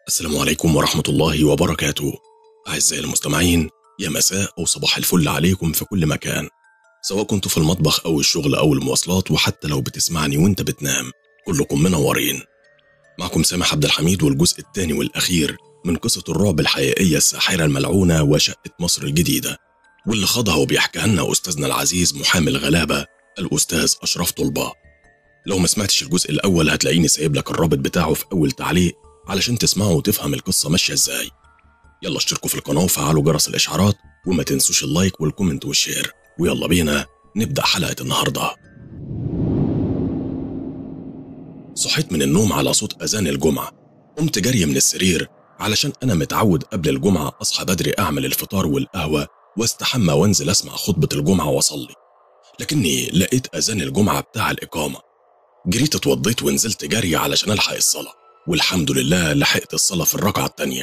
السلام عليكم ورحمة الله وبركاته أعزائي المستمعين يا مساء أو صباح الفل عليكم في كل مكان سواء كنتوا في المطبخ أو الشغل أو المواصلات وحتى لو بتسمعني وانت بتنام كلكم منورين معكم سامح عبد الحميد والجزء الثاني والأخير من قصة الرعب الحقيقية الساحرة الملعونة وشقة مصر الجديدة واللي خاضها وبيحكيها لنا أستاذنا العزيز محامي الغلابة الأستاذ أشرف طلبة لو ما سمعتش الجزء الأول هتلاقيني سايب لك الرابط بتاعه في أول تعليق علشان تسمعوا وتفهم القصة ماشية ازاي يلا اشتركوا في القناة وفعلوا جرس الإشعارات وما تنسوش اللايك والكومنت والشير ويلا بينا نبدأ حلقة النهاردة صحيت من النوم على صوت أذان الجمعة قمت جري من السرير علشان أنا متعود قبل الجمعة أصحى بدري أعمل الفطار والقهوة واستحمى وانزل أسمع خطبة الجمعة وأصلي لكني لقيت أذان الجمعة بتاع الإقامة جريت اتوضيت ونزلت جري علشان ألحق الصلاة والحمد لله لحقت الصلاة في الركعة التانية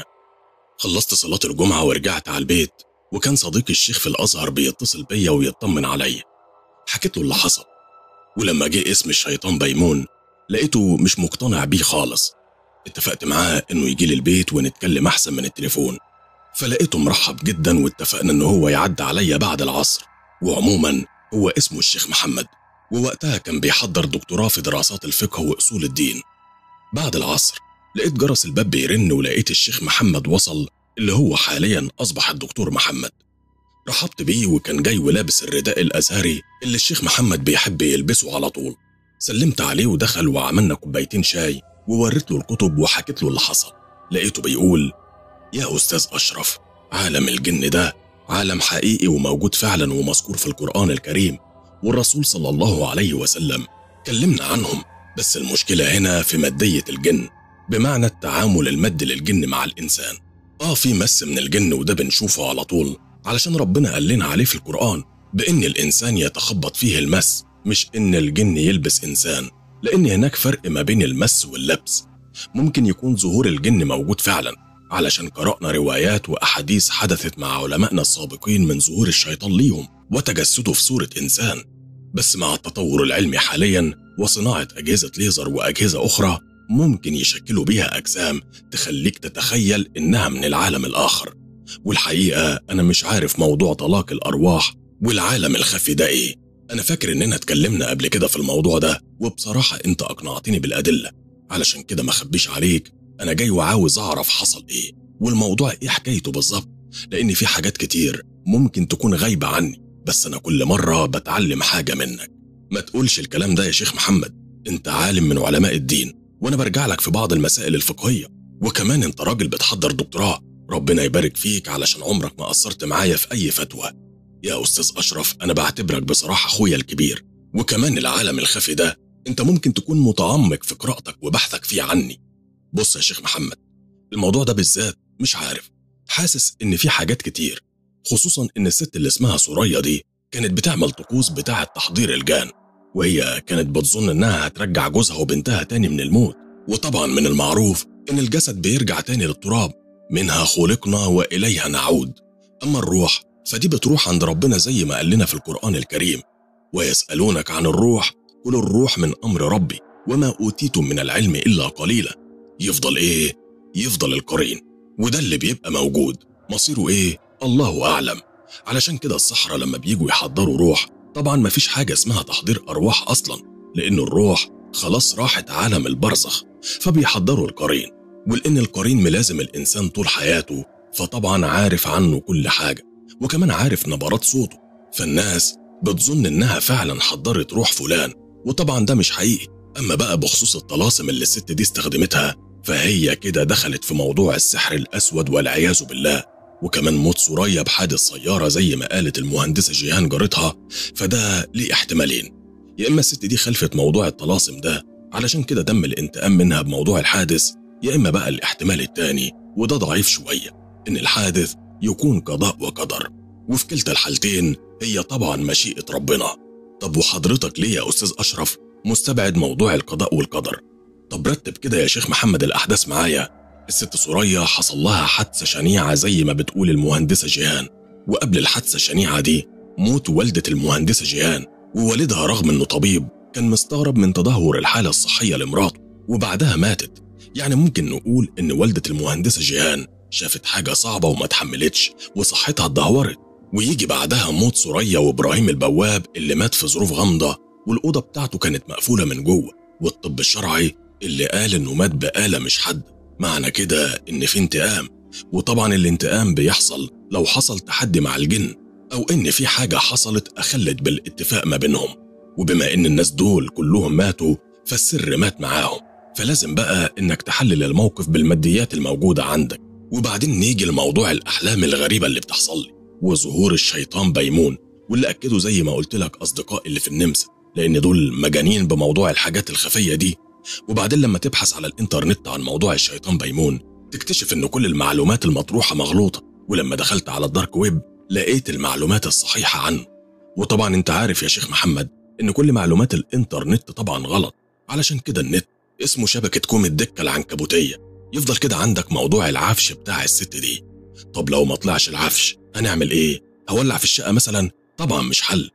خلصت صلاة الجمعة ورجعت على البيت وكان صديقي الشيخ في الأزهر بيتصل بيا ويطمن عليا حكيت له اللي حصل ولما جه اسم الشيطان بيمون لقيته مش مقتنع بيه خالص اتفقت معاه انه يجي لي البيت ونتكلم احسن من التليفون فلقيته مرحب جدا واتفقنا ان هو يعدي عليا بعد العصر وعموما هو اسمه الشيخ محمد ووقتها كان بيحضر دكتوراه في دراسات الفقه واصول الدين بعد العصر لقيت جرس الباب بيرن ولقيت الشيخ محمد وصل اللي هو حاليا أصبح الدكتور محمد رحبت بيه وكان جاي ولابس الرداء الأزهري اللي الشيخ محمد بيحب يلبسه على طول سلمت عليه ودخل وعملنا كوبايتين شاي ووريت له الكتب وحكيت له اللي حصل لقيته بيقول يا أستاذ أشرف عالم الجن ده عالم حقيقي وموجود فعلا ومذكور في القرآن الكريم والرسول صلى الله عليه وسلم كلمنا عنهم بس المشكلة هنا في مادية الجن بمعنى التعامل المادي للجن مع الإنسان آه في مس من الجن وده بنشوفه على طول علشان ربنا قال لنا عليه في القرآن بإن الإنسان يتخبط فيه المس مش إن الجن يلبس إنسان لأن هناك فرق ما بين المس واللبس ممكن يكون ظهور الجن موجود فعلا علشان قرأنا روايات وأحاديث حدثت مع علمائنا السابقين من ظهور الشيطان ليهم وتجسده في صورة إنسان بس مع التطور العلمي حاليا وصناعة أجهزة ليزر وأجهزة أخرى ممكن يشكلوا بيها أجسام تخليك تتخيل إنها من العالم الآخر والحقيقة أنا مش عارف موضوع طلاق الأرواح والعالم الخفي ده إيه أنا فاكر إننا اتكلمنا قبل كده في الموضوع ده وبصراحة أنت أقنعتني بالأدلة علشان كده ما خبيش عليك أنا جاي وعاوز أعرف حصل إيه والموضوع إيه حكايته بالظبط لأن في حاجات كتير ممكن تكون غايبة عني بس أنا كل مرة بتعلم حاجة منك ما تقولش الكلام ده يا شيخ محمد انت عالم من علماء الدين وانا برجع لك في بعض المسائل الفقهية وكمان انت راجل بتحضر دكتوراه ربنا يبارك فيك علشان عمرك ما قصرت معايا في اي فتوى يا استاذ اشرف انا بعتبرك بصراحة اخويا الكبير وكمان العالم الخفي ده انت ممكن تكون متعمق في قراءتك وبحثك فيه عني بص يا شيخ محمد الموضوع ده بالذات مش عارف حاسس ان في حاجات كتير خصوصا ان الست اللي اسمها سوريا دي كانت بتعمل طقوس بتاعة تحضير الجان وهي كانت بتظن انها هترجع جوزها وبنتها تاني من الموت وطبعا من المعروف ان الجسد بيرجع تاني للتراب منها خلقنا واليها نعود اما الروح فدي بتروح عند ربنا زي ما قال لنا في القران الكريم ويسالونك عن الروح قل الروح من امر ربي وما اوتيتم من العلم الا قليلا يفضل ايه يفضل القرين وده اللي بيبقى موجود مصيره ايه الله اعلم علشان كده الصحراء لما بيجوا يحضروا روح طبعا مفيش حاجة اسمها تحضير أرواح أصلا لأن الروح خلاص راحت عالم البرزخ فبيحضروا القرين ولأن القرين ملازم الإنسان طول حياته فطبعا عارف عنه كل حاجة وكمان عارف نبرات صوته فالناس بتظن إنها فعلا حضرت روح فلان وطبعا ده مش حقيقي أما بقى بخصوص الطلاسم اللي الست دي استخدمتها فهي كده دخلت في موضوع السحر الأسود والعياذ بالله وكمان موت سوريا بحادث سيارة زي ما قالت المهندسة جيهان جارتها فده ليه احتمالين يا إما الست دي خلفت موضوع الطلاسم ده علشان كده تم الانتقام منها بموضوع الحادث يا إما بقى الاحتمال التاني وده ضعيف شوية إن الحادث يكون قضاء وقدر وفي كلتا الحالتين هي طبعا مشيئة ربنا طب وحضرتك ليه يا أستاذ أشرف مستبعد موضوع القضاء والقدر طب رتب كده يا شيخ محمد الأحداث معايا الست سوريا حصل لها حادثة شنيعة زي ما بتقول المهندسة جيهان وقبل الحادثة الشنيعة دي موت والدة المهندسة جيهان ووالدها رغم انه طبيب كان مستغرب من تدهور الحالة الصحية لمراته وبعدها ماتت يعني ممكن نقول إن والدة المهندسة جيهان شافت حاجة صعبة وما تحملتش وصحتها اتدهورت ويجي بعدها موت سوريا وإبراهيم البواب اللي مات في ظروف غامضة والأوضة بتاعته كانت مقفولة من جوه والطب الشرعي اللي قال إنه مات بآلة مش حد معنى كده إن في انتقام وطبعا الانتقام بيحصل لو حصل تحدي مع الجن أو إن في حاجة حصلت أخلت بالاتفاق ما بينهم وبما إن الناس دول كلهم ماتوا فالسر مات معاهم فلازم بقى إنك تحلل الموقف بالماديات الموجودة عندك وبعدين نيجي لموضوع الأحلام الغريبة اللي بتحصل لي وظهور الشيطان بيمون واللي أكدوا زي ما قلت لك أصدقائي اللي في النمسا لأن دول مجانين بموضوع الحاجات الخفية دي وبعدين لما تبحث على الإنترنت عن موضوع الشيطان بيمون تكتشف إن كل المعلومات المطروحة مغلوطة ولما دخلت على الدارك ويب لقيت المعلومات الصحيحة عنه وطبعا انت عارف يا شيخ محمد ان كل معلومات الانترنت طبعا غلط علشان كده النت اسمه شبكة كوم الدكة العنكبوتية يفضل كده عندك موضوع العفش بتاع الست دي طب لو ما طلعش العفش هنعمل ايه هولع في الشقة مثلا طبعا مش حل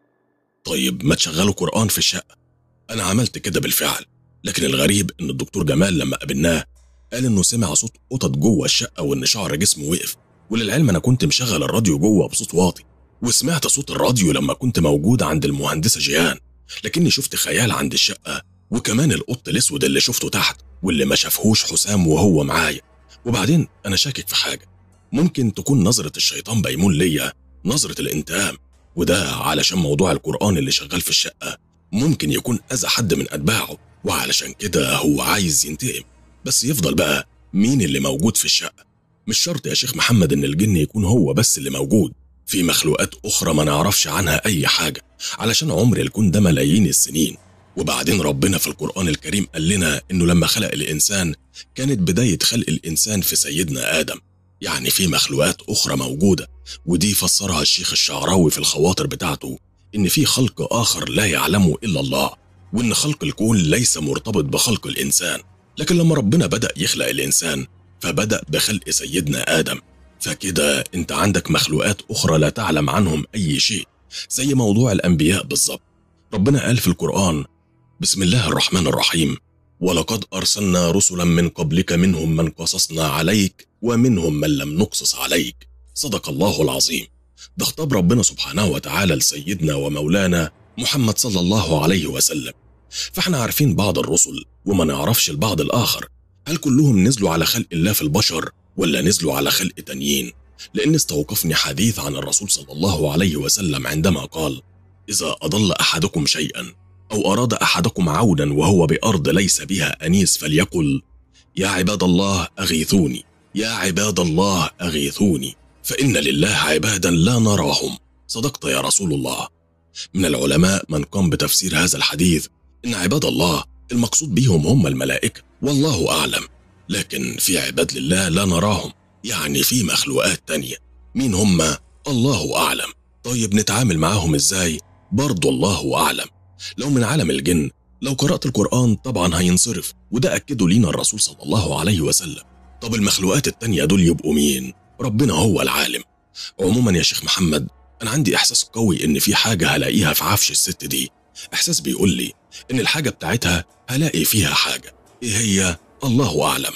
طيب ما تشغلوا قرآن في الشقة انا عملت كده بالفعل لكن الغريب ان الدكتور جمال لما قابلناه قال انه سمع صوت قطط جوه الشقة وان شعر جسمه وقف وللعلم انا كنت مشغل الراديو جوه بصوت واطي وسمعت صوت الراديو لما كنت موجود عند المهندسة جيهان لكني شفت خيال عند الشقة وكمان القط الاسود اللي شفته تحت واللي ما شافهوش حسام وهو معايا وبعدين انا شاكك في حاجة ممكن تكون نظرة الشيطان بيمون ليا نظرة الانتقام وده علشان موضوع القرآن اللي شغال في الشقة ممكن يكون أذى حد من أتباعه وعلشان كده هو عايز ينتقم بس يفضل بقى مين اللي موجود في الشقة مش شرط يا شيخ محمد إن الجن يكون هو بس اللي موجود في مخلوقات أخرى ما نعرفش عنها أي حاجة علشان عمر الكون ده ملايين السنين وبعدين ربنا في القرآن الكريم قال لنا إنه لما خلق الإنسان كانت بداية خلق الإنسان في سيدنا آدم يعني في مخلوقات أخرى موجودة ودي فسرها الشيخ الشعراوي في الخواطر بتاعته إن في خلق آخر لا يعلمه إلا الله وإن خلق الكون ليس مرتبط بخلق الإنسان لكن لما ربنا بدأ يخلق الإنسان فبدأ بخلق سيدنا آدم فكده أنت عندك مخلوقات أخرى لا تعلم عنهم أي شيء زي موضوع الأنبياء بالظبط ربنا قال في القرآن بسم الله الرحمن الرحيم ولقد أرسلنا رسلا من قبلك منهم من قصصنا عليك ومنهم من لم نقصص عليك صدق الله العظيم ده خطاب ربنا سبحانه وتعالى لسيدنا ومولانا محمد صلى الله عليه وسلم فاحنا عارفين بعض الرسل وما نعرفش البعض الآخر هل كلهم نزلوا على خلق الله في البشر ولا نزلوا على خلق تانيين لأن استوقفني حديث عن الرسول صلى الله عليه وسلم عندما قال إذا أضل أحدكم شيئا أو أراد أحدكم عودا وهو بأرض ليس بها أنيس فليقل يا عباد الله أغيثوني يا عباد الله أغيثوني فإن لله عبادا لا نراهم صدقت يا رسول الله من العلماء من قام بتفسير هذا الحديث إن عباد الله المقصود بهم هم الملائكة والله أعلم لكن في عباد لله لا نراهم يعني في مخلوقات تانية مين هم الله أعلم طيب نتعامل معاهم إزاي برضو الله أعلم لو من عالم الجن لو قرأت القرآن طبعا هينصرف وده أكده لينا الرسول صلى الله عليه وسلم طب المخلوقات التانية دول يبقوا مين ربنا هو العالم عموما يا شيخ محمد أنا عندي إحساس قوي إن في حاجة هلاقيها في عفش الست دي إحساس بيقول لي إن الحاجة بتاعتها هلاقي فيها حاجة إيه هي الله أعلم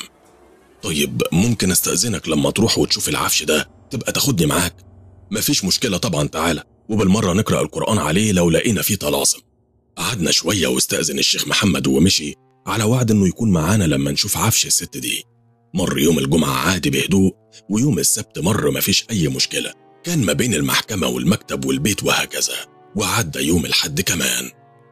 طيب ممكن استأذنك لما تروح وتشوف العفش ده تبقى تاخدني معاك مفيش مشكلة طبعا تعالى وبالمرة نقرأ القرآن عليه لو لقينا فيه طلاسم قعدنا شوية واستأذن الشيخ محمد ومشي على وعد إنه يكون معانا لما نشوف عفش الست دي مر يوم الجمعة عادي بهدوء ويوم السبت مر مفيش أي مشكلة كان ما بين المحكمة والمكتب والبيت وهكذا وعدى يوم الحد كمان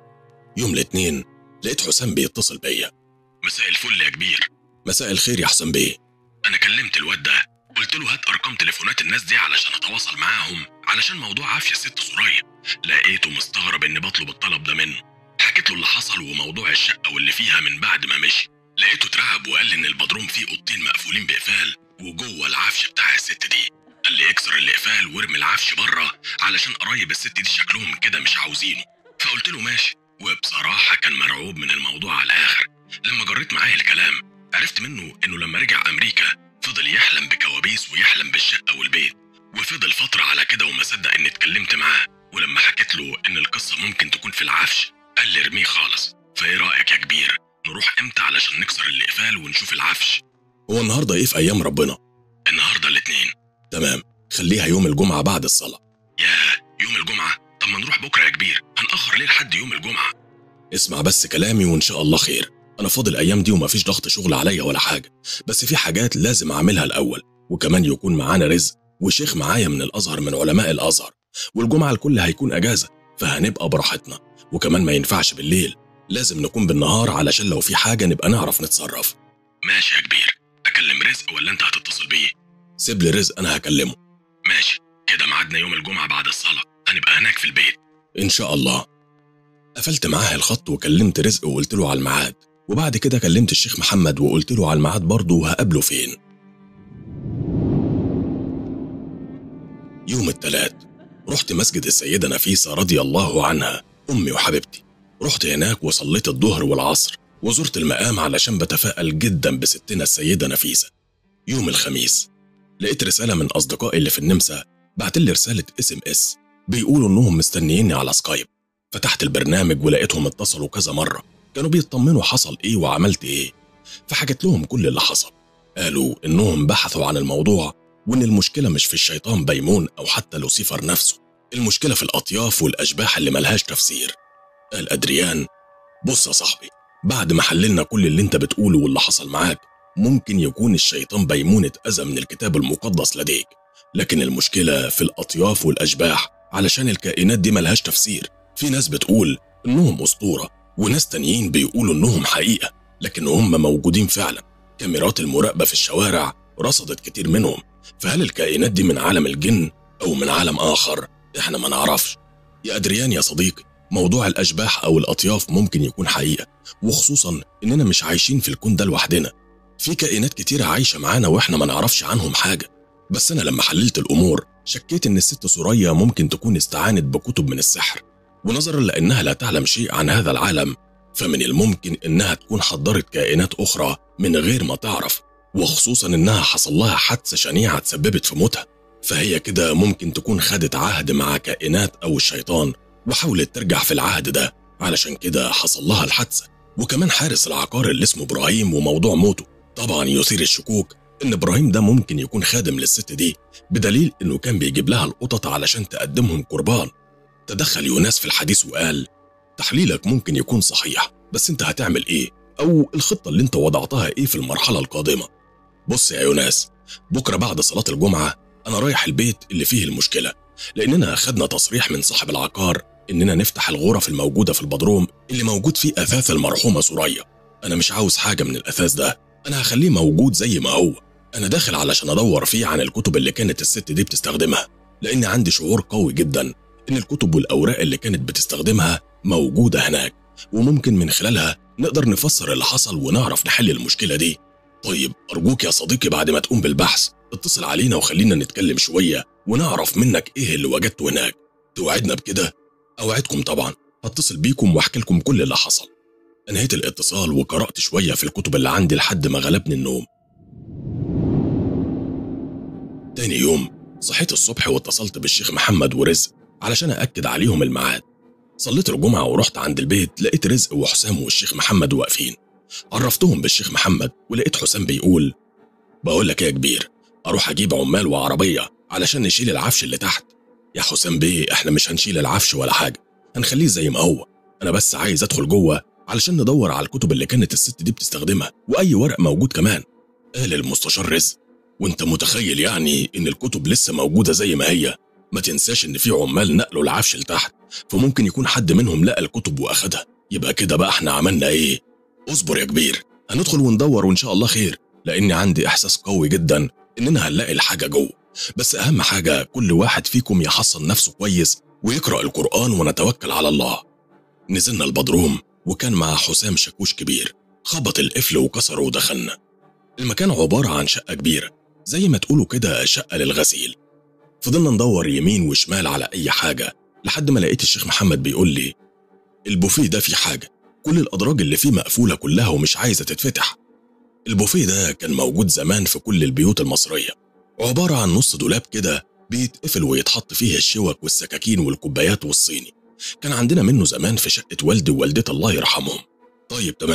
يوم الاثنين لقيت حسام بيتصل بيا مساء الفل يا كبير مساء الخير يا حسام بيه انا كلمت الواد ده قلت له هات ارقام تليفونات الناس دي علشان اتواصل معاهم علشان موضوع عافيه الست سوريا لقيته مستغرب اني بطلب الطلب ده منه حكيت له اللي حصل وموضوع الشقه واللي فيها من بعد ما مشي لقيته اترعب وقال لي ان البدروم فيه اوضتين مقفولين بقفال وجوه العفش بتاع الست دي قال لي اكسر الاقفال وارمي العفش بره علشان قرايب الست دي شكلهم كده مش عاوزينه فقلت له ماشي وبصراحه كان مرعوب من الموضوع على الاخر لما جريت معاه الكلام عرفت منه انه لما رجع امريكا فضل يحلم بكوابيس ويحلم بالشقه والبيت وفضل فتره على كده وما صدق اني اتكلمت معاه ولما حكيت له ان القصه ممكن تكون في العفش قال لي ارميه خالص فايه رايك يا كبير نروح امتى علشان نكسر الاقفال ونشوف العفش هو النهارده ايه في ايام ربنا النهارده الاثنين تمام خليها يوم الجمعه بعد الصلاه ياه يوم الجمعه طب ما نروح بكره يا كبير هنأخر ليه لحد يوم الجمعه اسمع بس كلامي وان شاء الله خير انا فاضل الايام دي ومفيش ضغط شغل عليا ولا حاجه بس في حاجات لازم اعملها الاول وكمان يكون معانا رزق وشيخ معايا من الازهر من علماء الازهر والجمعه الكل هيكون اجازه فهنبقى براحتنا وكمان ما ينفعش بالليل لازم نكون بالنهار علشان لو في حاجه نبقى نعرف نتصرف ماشي يا كبير اكلم رزق ولا انت هتتصل بيه سيب لي رزق انا هكلمه ماشي كده ميعادنا يوم الجمعه بعد الصلاه هنبقى هناك في البيت ان شاء الله قفلت معاه الخط وكلمت رزق وقلت له على الميعاد وبعد كده كلمت الشيخ محمد وقلت له على الميعاد برضه وهقابله فين يوم الثلاث رحت مسجد السيدة نفيسة رضي الله عنها أمي وحبيبتي رحت هناك وصليت الظهر والعصر وزرت المقام علشان بتفائل جدا بستنا السيدة نفيسة يوم الخميس لقيت رسالة من أصدقائي اللي في النمسا بعت لي رسالة اس ام اس بيقولوا إنهم مستنييني على سكايب فتحت البرنامج ولقيتهم اتصلوا كذا مرة كانوا بيطمنوا حصل إيه وعملت إيه فحكيت لهم كل اللي حصل قالوا إنهم بحثوا عن الموضوع وإن المشكلة مش في الشيطان بيمون أو حتى لوسيفر نفسه المشكلة في الأطياف والأشباح اللي ملهاش تفسير قال أدريان بص يا صاحبي بعد ما حللنا كل اللي انت بتقوله واللي حصل معاك ممكن يكون الشيطان بيمون اتأذى من الكتاب المقدس لديك لكن المشكلة في الأطياف والأشباح علشان الكائنات دي ملهاش تفسير في ناس بتقول إنهم أسطورة وناس تانيين بيقولوا إنهم حقيقة لكن هم موجودين فعلا كاميرات المراقبة في الشوارع رصدت كتير منهم فهل الكائنات دي من عالم الجن أو من عالم آخر إحنا ما نعرفش يا أدريان يا صديقي موضوع الأشباح أو الأطياف ممكن يكون حقيقة وخصوصا إننا مش عايشين في الكون ده لوحدنا في كائنات كتيرة عايشة معانا وإحنا ما نعرفش عنهم حاجة بس أنا لما حللت الأمور شكيت إن الست سوريا ممكن تكون استعانت بكتب من السحر ونظرا لأنها لا تعلم شيء عن هذا العالم فمن الممكن إنها تكون حضرت كائنات أخرى من غير ما تعرف وخصوصا إنها حصل لها حادثة شنيعة تسببت في موتها فهي كده ممكن تكون خدت عهد مع كائنات أو الشيطان وحاولت ترجع في العهد ده علشان كده حصل لها الحادثة وكمان حارس العقار اللي اسمه إبراهيم وموضوع موته طبعا يثير الشكوك إن إبراهيم ده ممكن يكون خادم للست دي بدليل إنه كان بيجيب لها القطط علشان تقدمهم قربان تدخل يوناس في الحديث وقال تحليلك ممكن يكون صحيح بس انت هتعمل ايه او الخطة اللي انت وضعتها ايه في المرحلة القادمة بص يا يوناس بكرة بعد صلاة الجمعة انا رايح البيت اللي فيه المشكلة لاننا خدنا تصريح من صاحب العقار اننا نفتح الغرف الموجودة في البدروم اللي موجود فيه اثاث المرحومة سوريا انا مش عاوز حاجة من الاثاث ده انا هخليه موجود زي ما هو انا داخل علشان ادور فيه عن الكتب اللي كانت الست دي بتستخدمها لان عندي شعور قوي جدا ان الكتب والاوراق اللي كانت بتستخدمها موجودة هناك وممكن من خلالها نقدر نفسر اللي حصل ونعرف نحل المشكلة دي طيب أرجوك يا صديقي بعد ما تقوم بالبحث اتصل علينا وخلينا نتكلم شوية ونعرف منك إيه اللي وجدته هناك توعدنا بكده؟ أوعدكم طبعا هتصل بيكم واحكي لكم كل اللي حصل انهيت الاتصال وقرأت شوية في الكتب اللي عندي لحد ما غلبني النوم تاني يوم صحيت الصبح واتصلت بالشيخ محمد ورزق علشان أأكد عليهم الميعاد صليت الجمعة ورحت عند البيت لقيت رزق وحسام والشيخ محمد واقفين عرفتهم بالشيخ محمد ولقيت حسام بيقول بقول لك يا كبير أروح أجيب عمال وعربية علشان نشيل العفش اللي تحت يا حسام بيه إحنا مش هنشيل العفش ولا حاجة هنخليه زي ما هو أنا بس عايز أدخل جوه علشان ندور على الكتب اللي كانت الست دي بتستخدمها وأي ورق موجود كمان قال المستشار رزق وانت متخيل يعني ان الكتب لسه موجودة زي ما هي ما تنساش ان في عمال نقلوا العفش لتحت فممكن يكون حد منهم لقى الكتب واخدها يبقى كده بقى احنا عملنا ايه اصبر يا كبير هندخل وندور وان شاء الله خير لاني عندي احساس قوي جدا اننا هنلاقي الحاجه جوه بس اهم حاجه كل واحد فيكم يحصن نفسه كويس ويقرا القران ونتوكل على الله نزلنا البدروم وكان مع حسام شاكوش كبير خبط القفل وكسره ودخلنا المكان عباره عن شقه كبيره زي ما تقولوا كده شقه للغسيل فضلنا ندور يمين وشمال على أي حاجة لحد ما لقيت الشيخ محمد بيقول لي البوفيه ده فيه حاجة كل الأدراج اللي فيه مقفولة كلها ومش عايزة تتفتح البوفيه ده كان موجود زمان في كل البيوت المصرية عبارة عن نص دولاب كده بيتقفل ويتحط فيه الشوك والسكاكين والكوبايات والصيني كان عندنا منه زمان في شقة والدي ووالدتي الله يرحمهم طيب تمام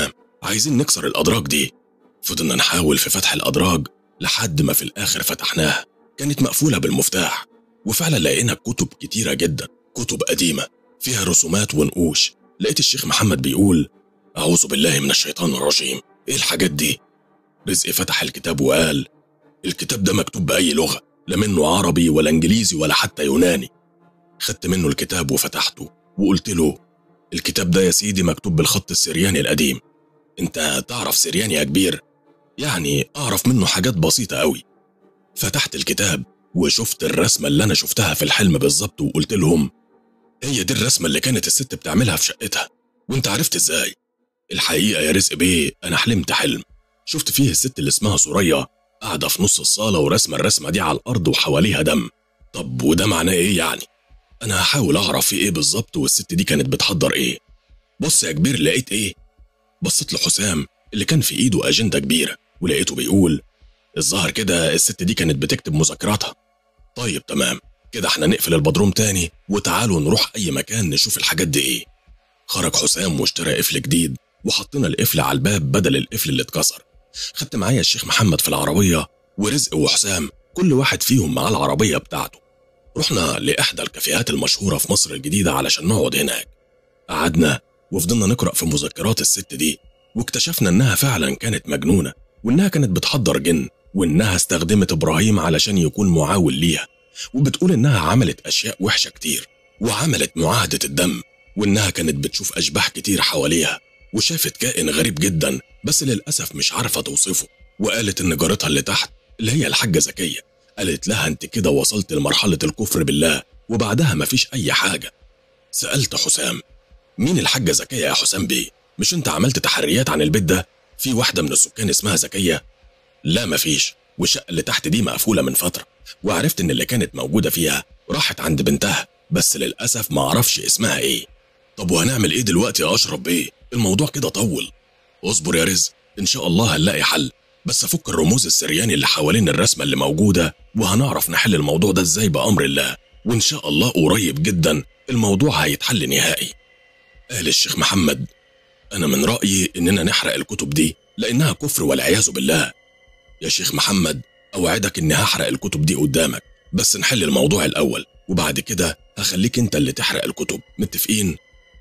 عايزين نكسر الأدراج دي فضلنا نحاول في فتح الأدراج لحد ما في الآخر فتحناها كانت مقفولة بالمفتاح وفعلا لقينا كتب كتيرة جدا كتب قديمة فيها رسومات ونقوش لقيت الشيخ محمد بيقول أعوذ بالله من الشيطان الرجيم إيه الحاجات دي؟ رزق فتح الكتاب وقال الكتاب ده مكتوب بأي لغة لا منه عربي ولا إنجليزي ولا حتى يوناني خدت منه الكتاب وفتحته وقلت له الكتاب ده يا سيدي مكتوب بالخط السرياني القديم انت تعرف سرياني يا كبير يعني اعرف منه حاجات بسيطة قوي فتحت الكتاب وشفت الرسمة اللي انا شفتها في الحلم بالظبط وقلت لهم هي دي الرسمة اللي كانت الست بتعملها في شقتها وانت عرفت ازاي الحقيقة يا رزق بيه انا حلمت حلم شفت فيه الست اللي اسمها سوريا قاعدة في نص الصالة ورسمة الرسمة دي على الأرض وحواليها دم طب وده معناه إيه يعني؟ أنا هحاول أعرف في إيه بالظبط والست دي كانت بتحضر إيه بص يا كبير لقيت إيه؟ بصيت لحسام اللي كان في إيده أجندة كبيرة ولقيته بيقول الظاهر كده الست دي كانت بتكتب مذكراتها طيب تمام كده احنا نقفل البدروم تاني وتعالوا نروح أي مكان نشوف الحاجات دي إيه خرج حسام واشترى قفل جديد وحطينا القفل على الباب بدل القفل اللي اتكسر خدت معايا الشيخ محمد في العربية ورزق وحسام كل واحد فيهم معاه العربية بتاعته رحنا لإحدى الكافيهات المشهورة في مصر الجديدة علشان نقعد هناك قعدنا وفضلنا نقرأ في مذكرات الست دي واكتشفنا إنها فعلا كانت مجنونة وإنها كانت بتحضر جن وإنها استخدمت إبراهيم علشان يكون معاون ليها وبتقول إنها عملت أشياء وحشة كتير وعملت معاهدة الدم وإنها كانت بتشوف أشباح كتير حواليها وشافت كائن غريب جدا بس للأسف مش عارفة توصفه وقالت إن جارتها اللي تحت اللي هي الحاجة زكية قالت لها أنت كده وصلت لمرحلة الكفر بالله وبعدها مفيش أي حاجة سألت حسام مين الحاجة زكية يا حسام بيه؟ مش أنت عملت تحريات عن البيت ده؟ في واحدة من السكان اسمها زكية؟ لا مفيش والشقة اللي تحت دي مقفولة من فترة وعرفت إن اللي كانت موجودة فيها راحت عند بنتها بس للأسف ما أعرفش اسمها إيه طب وهنعمل إيه دلوقتي يا أشرف بيه؟ الموضوع كده طول اصبر يا رزق إن شاء الله هنلاقي حل بس أفك الرموز السرياني اللي حوالين الرسمة اللي موجودة وهنعرف نحل الموضوع ده إزاي بأمر الله وإن شاء الله قريب جدا الموضوع هيتحل نهائي قال الشيخ محمد أنا من رأيي إننا نحرق الكتب دي لأنها كفر والعياذ بالله يا شيخ محمد أوعدك إني هحرق الكتب دي قدامك بس نحل الموضوع الأول وبعد كده هخليك أنت اللي تحرق الكتب متفقين؟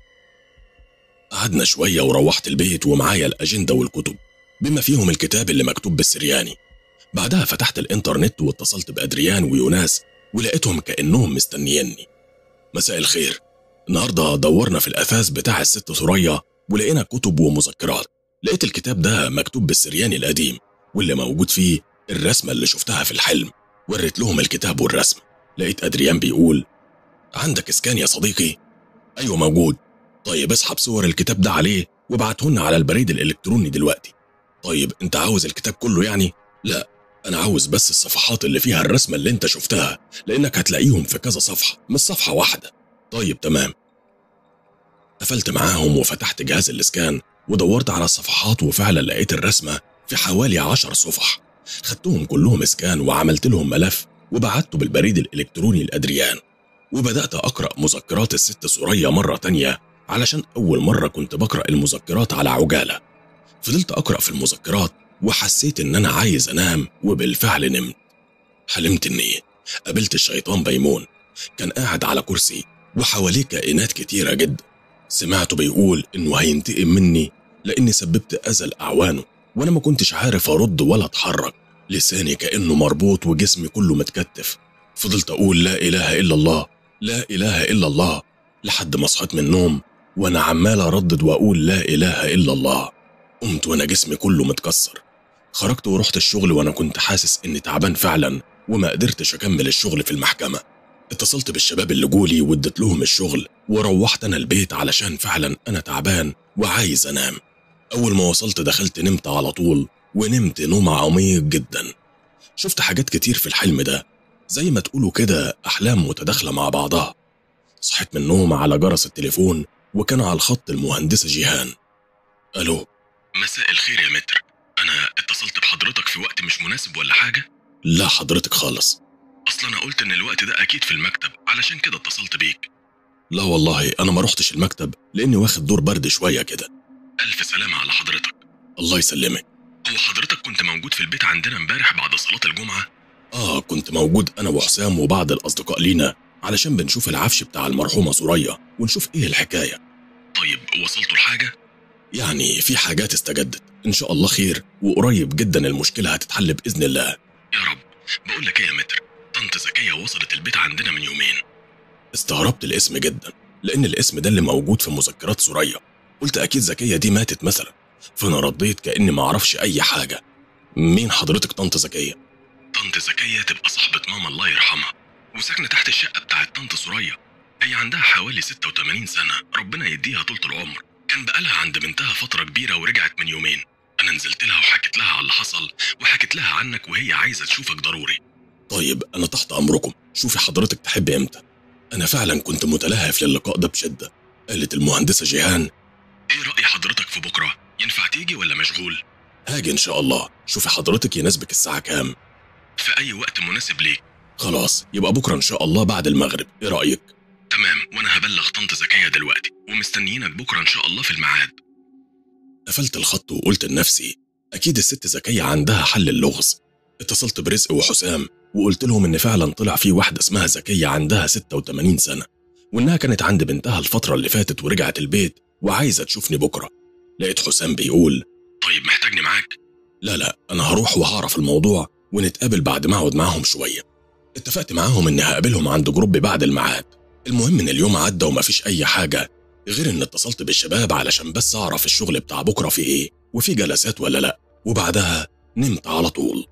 قعدنا شوية وروحت البيت ومعايا الأجندة والكتب بما فيهم الكتاب اللي مكتوب بالسرياني بعدها فتحت الإنترنت واتصلت بأدريان ويوناس ولقيتهم كأنهم مستنيني مساء الخير النهاردة دورنا في الأثاث بتاع الست ثريا ولقينا كتب ومذكرات لقيت الكتاب ده مكتوب بالسرياني القديم واللي موجود فيه الرسمة اللي شفتها في الحلم وريت لهم الكتاب والرسمة لقيت أدريان بيقول عندك اسكان يا صديقي أيوة موجود طيب اسحب صور الكتاب ده عليه وابعتهن على البريد الإلكتروني دلوقتي طيب انت عاوز الكتاب كله يعني لا انا عاوز بس الصفحات اللي فيها الرسمة اللي انت شفتها لانك هتلاقيهم في كذا صفحة مش صفحة واحدة طيب تمام قفلت معاهم وفتحت جهاز الاسكان ودورت على الصفحات وفعلا لقيت الرسمة في حوالي عشر صفح خدتهم كلهم اسكان وعملت لهم ملف وبعته بالبريد الإلكتروني لأدريان وبدأت أقرأ مذكرات الست سوريا مرة تانية علشان أول مرة كنت بقرأ المذكرات على عجالة فضلت أقرأ في المذكرات وحسيت إن أنا عايز أنام وبالفعل نمت حلمت إني قابلت الشيطان بيمون كان قاعد على كرسي وحواليه كائنات كتيرة جدا سمعته بيقول إنه هينتقم مني لأني سببت أذى لأعوانه وأنا ما كنتش عارف أرد ولا أتحرك لساني كأنه مربوط وجسمي كله متكتف فضلت أقول لا إله إلا الله لا إله إلا الله لحد ما صحيت من النوم وأنا عمال أردد وأقول لا إله إلا الله قمت وأنا جسمي كله متكسر خرجت ورحت الشغل وأنا كنت حاسس إني تعبان فعلا وما قدرتش أكمل الشغل في المحكمة اتصلت بالشباب اللي جولي واديت لهم الشغل وروحت أنا البيت علشان فعلا أنا تعبان وعايز أنام أول ما وصلت دخلت نمت على طول ونمت نوم عميق جدا شفت حاجات كتير في الحلم ده زي ما تقولوا كده أحلام متداخلة مع بعضها صحيت من النوم على جرس التليفون وكان على الخط المهندسة جيهان ألو مساء الخير يا متر أنا اتصلت بحضرتك في وقت مش مناسب ولا حاجة؟ لا حضرتك خالص أصل أنا قلت إن الوقت ده أكيد في المكتب علشان كده اتصلت بيك لا والله أنا ما رحتش المكتب لأني واخد دور برد شوية كده ألف سلامة على حضرتك الله يسلمك هو حضرتك كنت موجود في البيت عندنا امبارح بعد صلاة الجمعة؟ آه كنت موجود أنا وحسام وبعض الأصدقاء لينا علشان بنشوف العفش بتاع المرحومة سوريا ونشوف إيه الحكاية طيب وصلتوا لحاجة؟ يعني في حاجات استجدت إن شاء الله خير وقريب جدا المشكلة هتتحل بإذن الله يا رب بقول لك ايه يا متر طنط زكية وصلت البيت عندنا من يومين استغربت الاسم جدا لأن الاسم ده اللي موجود في مذكرات سوريا قلت أكيد زكية دي ماتت مثلا فأنا رديت كأني ما أعرفش أي حاجة مين حضرتك طنط زكية؟ طنط زكية تبقى صاحبة ماما الله يرحمها وساكنة تحت الشقة بتاعت طنط سوريا هي عندها حوالي 86 سنة ربنا يديها طولة العمر كان بقالها عند بنتها فترة كبيرة ورجعت من يومين أنا نزلت لها وحكيت لها على اللي حصل وحكيت لها عنك وهي عايزة تشوفك ضروري طيب أنا تحت أمركم شوفي حضرتك تحب إمتى أنا فعلا كنت متلهف للقاء ده بشدة قالت المهندسة جيهان ايه رأي حضرتك في بكرة؟ ينفع تيجي ولا مشغول؟ هاجي إن شاء الله شوفي حضرتك يناسبك الساعة كام في أي وقت مناسب ليك خلاص يبقى بكرة إن شاء الله بعد المغرب إيه رأيك؟ تمام وأنا هبلغ طنط زكية دلوقتي ومستنيينك بكرة إن شاء الله في الميعاد قفلت الخط وقلت لنفسي أكيد الست زكية عندها حل اللغز اتصلت برزق وحسام وقلت لهم إن فعلا طلع في واحدة اسمها زكية عندها 86 سنة وإنها كانت عند بنتها الفترة اللي فاتت ورجعت البيت وعايزة تشوفني بكرة لقيت حسام بيقول طيب محتاجني معاك لا لا أنا هروح وهعرف الموضوع ونتقابل بعد ما أقعد معاهم شوية اتفقت معاهم إني هقابلهم عند جروب بعد الميعاد المهم إن اليوم عدى ومفيش أي حاجة غير إن اتصلت بالشباب علشان بس أعرف الشغل بتاع بكرة في إيه وفي جلسات ولا لأ وبعدها نمت على طول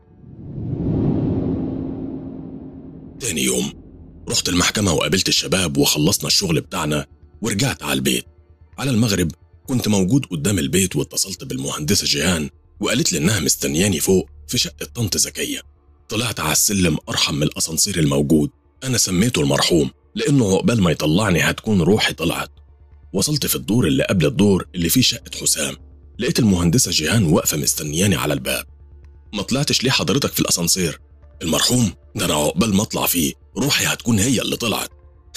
تاني يوم رحت المحكمة وقابلت الشباب وخلصنا الشغل بتاعنا ورجعت على البيت على المغرب كنت موجود قدام البيت واتصلت بالمهندسة جيهان وقالت لي إنها مستنياني فوق في شقة طنط زكية طلعت على السلم أرحم من الأسانسير الموجود أنا سميته المرحوم لأنه عقبال ما يطلعني هتكون روحي طلعت وصلت في الدور اللي قبل الدور اللي فيه شقة حسام لقيت المهندسة جيهان واقفة مستنياني على الباب ما طلعتش ليه حضرتك في الأسانسير المرحوم ده أنا عقبال ما أطلع فيه روحي هتكون هي اللي طلعت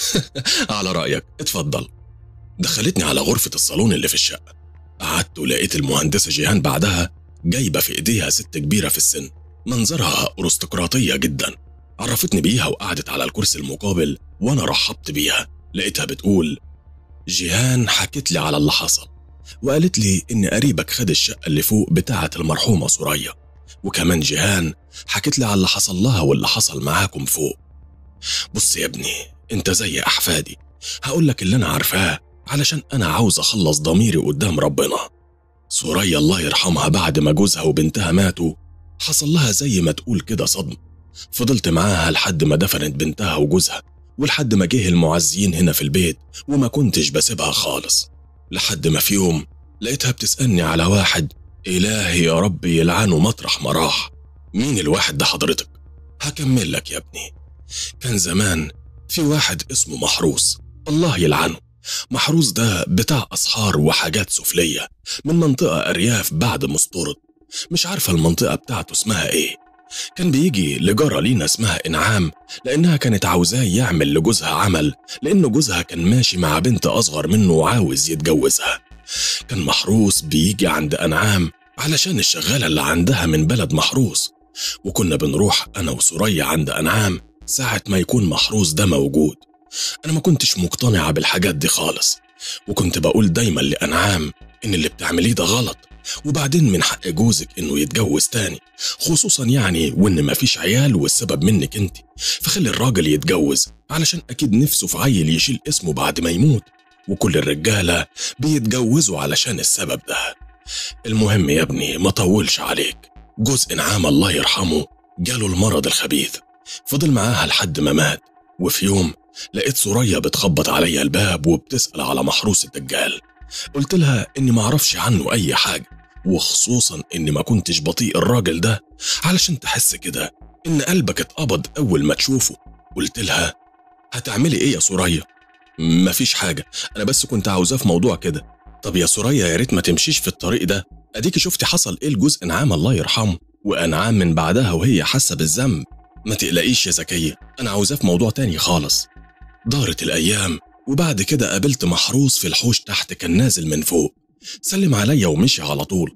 على رأيك اتفضل دخلتني على غرفة الصالون اللي في الشقة قعدت ولقيت المهندسة جيهان بعدها جايبة في إيديها ست كبيرة في السن منظرها أرستقراطية جدا عرفتني بيها وقعدت على الكرسي المقابل وأنا رحبت بيها لقيتها بتقول جيهان حكت لي على اللي حصل وقالت لي إن قريبك خد الشقة اللي فوق بتاعة المرحومة سوريا وكمان جيهان حكت لي على اللي حصل لها واللي حصل معاكم فوق بص يا ابني انت زي أحفادي هقول لك اللي أنا عارفاه علشان أنا عاوز أخلص ضميري قدام ربنا سوريا الله يرحمها بعد ما جوزها وبنتها ماتوا حصل لها زي ما تقول كده صدم فضلت معاها لحد ما دفنت بنتها وجوزها ولحد ما جه المعزيين هنا في البيت وما كنتش بسيبها خالص لحد ما في يوم لقيتها بتسألني على واحد إلهي يا رب يلعنه مطرح ما راح مين الواحد ده حضرتك؟ هكمل لك يا ابني كان زمان في واحد اسمه محروس الله يلعنه محروس ده بتاع أسحار وحاجات سفلية من منطقة أرياف بعد مستورد مش عارفة المنطقة بتاعته اسمها إيه كان بيجي لجارة لينا اسمها إنعام لأنها كانت عاوزاه يعمل لجوزها عمل لأن جوزها كان ماشي مع بنت أصغر منه وعاوز يتجوزها كان محروس بيجي عند أنعام علشان الشغالة اللي عندها من بلد محروس وكنا بنروح أنا وسوريا عند أنعام ساعة ما يكون محروس ده موجود أنا ما كنتش مقتنعة بالحاجات دي خالص وكنت بقول دايما لأنعام إن اللي بتعمليه ده غلط وبعدين من حق جوزك إنه يتجوز تاني خصوصا يعني وإن مفيش عيال والسبب منك أنت فخلي الراجل يتجوز علشان أكيد نفسه في عيل يشيل اسمه بعد ما يموت وكل الرجالة بيتجوزوا علشان السبب ده المهم يا ابني ما طولش عليك جوز إنعام الله يرحمه جاله المرض الخبيث فضل معاها لحد ما مات وفي يوم لقيت سوريا بتخبط عليا الباب وبتسأل على محروس الدجال قلت لها إني معرفش عنه أي حاجة وخصوصا إني ما كنتش بطيء الراجل ده علشان تحس كده إن قلبك اتقبض أول ما تشوفه قلت لها هتعملي إيه يا سوريا؟ مفيش حاجة أنا بس كنت عاوزاه في موضوع كده طب يا سوريا يا ريت ما تمشيش في الطريق ده أديكي شفتي حصل إيه لجزء إنعام الله يرحمه وأنعام من بعدها وهي حاسة بالذنب ما تقلقيش يا زكية أنا عاوزاه في موضوع تاني خالص دارت الأيام وبعد كده قابلت محروس في الحوش تحت كان نازل من فوق سلم عليا ومشي على طول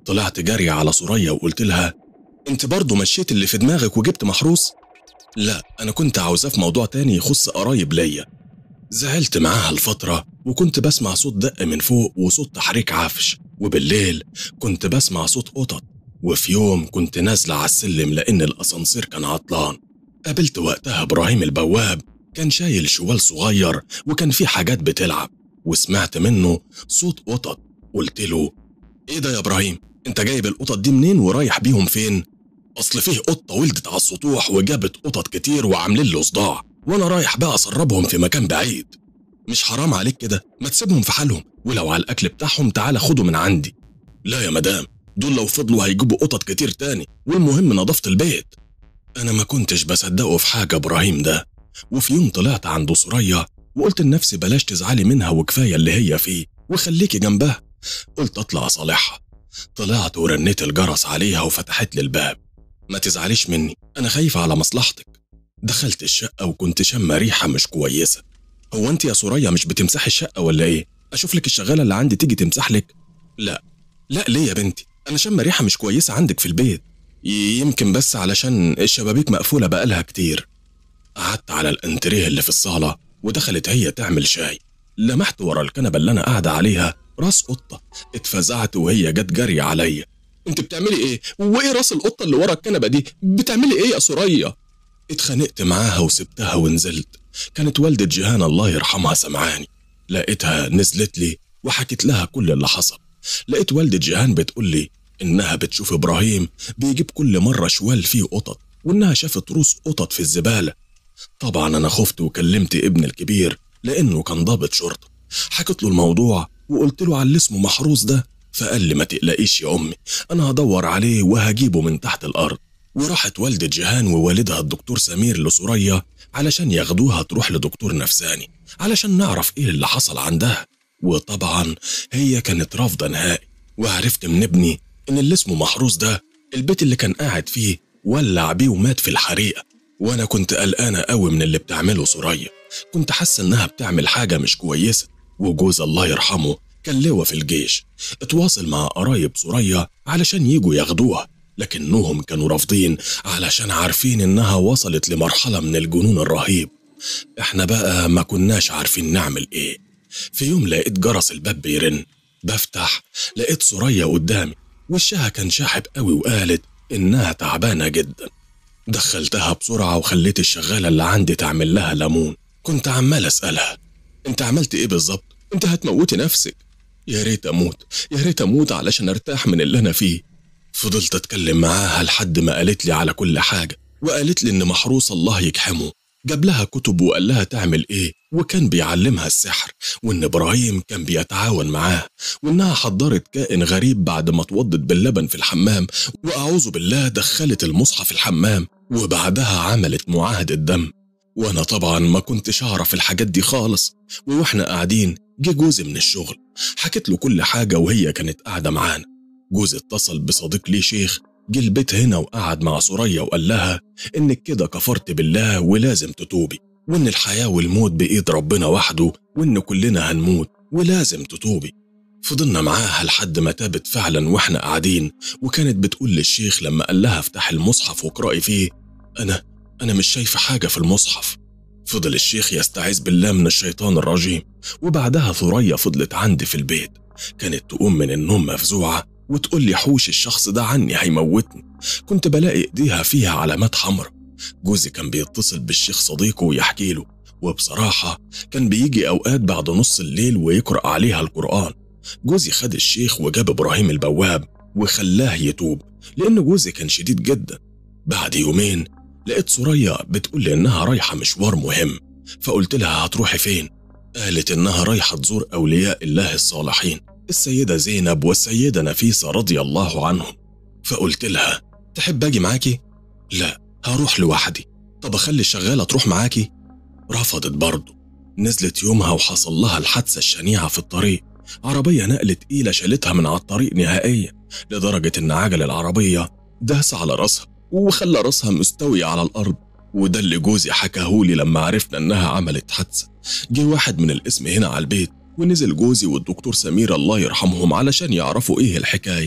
طلعت جري على سوريا وقلت لها انت برضه مشيت اللي في دماغك وجبت محروس لا انا كنت عاوزاه في موضوع تاني يخص قرايب ليا زعلت معاها الفترة وكنت بسمع صوت دق من فوق وصوت تحريك عفش وبالليل كنت بسمع صوت قطط وفي يوم كنت نازلة على السلم لأن الأسانسير كان عطلان قابلت وقتها إبراهيم البواب كان شايل شوال صغير وكان فيه حاجات بتلعب وسمعت منه صوت قطط قلت له ايه ده يا ابراهيم انت جايب القطط دي منين ورايح بيهم فين اصل فيه قطه ولدت على السطوح وجابت قطط كتير وعاملين له صداع وانا رايح بقى اسربهم في مكان بعيد مش حرام عليك كده ما تسيبهم في حالهم ولو على الاكل بتاعهم تعالى خده من عندي لا يا مدام دول لو فضلوا هيجيبوا قطط كتير تاني والمهم نظافه البيت انا ما كنتش بصدقه في حاجه ابراهيم ده وفي يوم طلعت عند سوريا وقلت لنفسي بلاش تزعلي منها وكفايه اللي هي فيه وخليكي جنبها قلت اطلع صالحها طلعت ورنيت الجرس عليها وفتحت لي الباب ما تزعليش مني انا خايفه على مصلحتك دخلت الشقه وكنت شامه ريحه مش كويسه هو انت يا سوريا مش بتمسحي الشقه ولا ايه اشوف لك الشغاله اللي عندي تيجي تمسح لك لا لا ليه يا بنتي انا شامه ريحه مش كويسه عندك في البيت ي- يمكن بس علشان الشبابيك مقفوله بقالها كتير قعدت على الانتريه اللي في الصاله ودخلت هي تعمل شاي لمحت ورا الكنبه اللي انا قاعده عليها راس قطه اتفزعت وهي جت جري عليا انت بتعملي ايه وايه راس القطه اللي ورا الكنبه دي بتعملي ايه يا سوريا اتخانقت معاها وسبتها ونزلت كانت والدة جيهان الله يرحمها سمعاني لقيتها نزلت لي وحكت لها كل اللي حصل لقيت والدة جيهان بتقول لي إنها بتشوف إبراهيم بيجيب كل مرة شوال فيه قطط وإنها شافت روس قطط في الزبالة طبعا أنا خفت وكلمت ابن الكبير لأنه كان ضابط شرطة حكيت له الموضوع وقلت له على اللي اسمه محروس ده فقال لي ما تقلقيش يا أمي أنا هدور عليه وهجيبه من تحت الأرض وراحت والدة جيهان ووالدها الدكتور سمير لسوريا علشان ياخدوها تروح لدكتور نفساني علشان نعرف ايه اللي حصل عندها وطبعا هي كانت رافضة نهائي وعرفت من ابني ان اللي اسمه محروس ده البيت اللي كان قاعد فيه ولع بيه ومات في الحريقة وانا كنت قلقانة قوي من اللي بتعمله سوريا كنت حاسة انها بتعمل حاجة مش كويسة وجوز الله يرحمه كان لواء في الجيش اتواصل مع قرايب سوريا علشان يجوا ياخدوها لكنهم كانوا رافضين علشان عارفين انها وصلت لمرحلة من الجنون الرهيب احنا بقى ما كناش عارفين نعمل ايه في يوم لقيت جرس الباب بيرن بفتح لقيت سوريا قدامي وشها كان شاحب قوي وقالت انها تعبانة جدا دخلتها بسرعة وخليت الشغالة اللي عندي تعمل لها ليمون كنت عمال اسألها انت عملت ايه بالظبط انت هتموتي نفسك يا ريت اموت يا ريت اموت علشان ارتاح من اللي انا فيه فضلت اتكلم معاها لحد ما قالت لي على كل حاجة وقالت لي ان محروس الله يجحمه جاب لها كتب وقال لها تعمل ايه وكان بيعلمها السحر وان ابراهيم كان بيتعاون معاه وانها حضرت كائن غريب بعد ما اتوضت باللبن في الحمام واعوذ بالله دخلت المصحف الحمام وبعدها عملت معاهدة دم وانا طبعا ما كنتش اعرف الحاجات دي خالص واحنا قاعدين جه جوزي من الشغل حكيت له كل حاجة وهي كانت قاعدة معانا جوزي اتصل بصديق ليه شيخ جه البيت هنا وقعد مع سوريا وقال لها انك كده كفرت بالله ولازم تتوبي وان الحياة والموت بإيد ربنا وحده وان كلنا هنموت ولازم تتوبي فضلنا معاها لحد ما تابت فعلا واحنا قاعدين وكانت بتقول للشيخ لما قال لها افتح المصحف واقرأي فيه انا انا مش شايفة حاجة في المصحف فضل الشيخ يستعيذ بالله من الشيطان الرجيم وبعدها ثريا فضلت عندي في البيت كانت تقوم من النوم مفزوعة وتقول لي حوش الشخص ده عني هيموتني كنت بلاقي ايديها فيها علامات حمراء جوزي كان بيتصل بالشيخ صديقه ويحكي له وبصراحة كان بيجي أوقات بعد نص الليل ويقرأ عليها القرآن جوزي خد الشيخ وجاب إبراهيم البواب وخلاه يتوب لأن جوزي كان شديد جدا بعد يومين لقيت سوريا بتقول لي إنها رايحة مشوار مهم فقلت لها هتروحي فين؟ قالت إنها رايحة تزور أولياء الله الصالحين السيدة زينب والسيدة نفيسة رضي الله عنهم فقلت لها تحب أجي معاكي؟ لا هروح لوحدي طب أخلي الشغالة تروح معاكي؟ رفضت برضه نزلت يومها وحصل لها الحادثة الشنيعة في الطريق عربية نقل تقيلة شالتها من على الطريق نهائيا لدرجة إن عجل العربية داس على راسها وخلى راسها مستوية على الأرض وده اللي جوزي حكاهولي لما عرفنا إنها عملت حادثة جه واحد من الاسم هنا على البيت ونزل جوزي والدكتور سمير الله يرحمهم علشان يعرفوا إيه الحكاية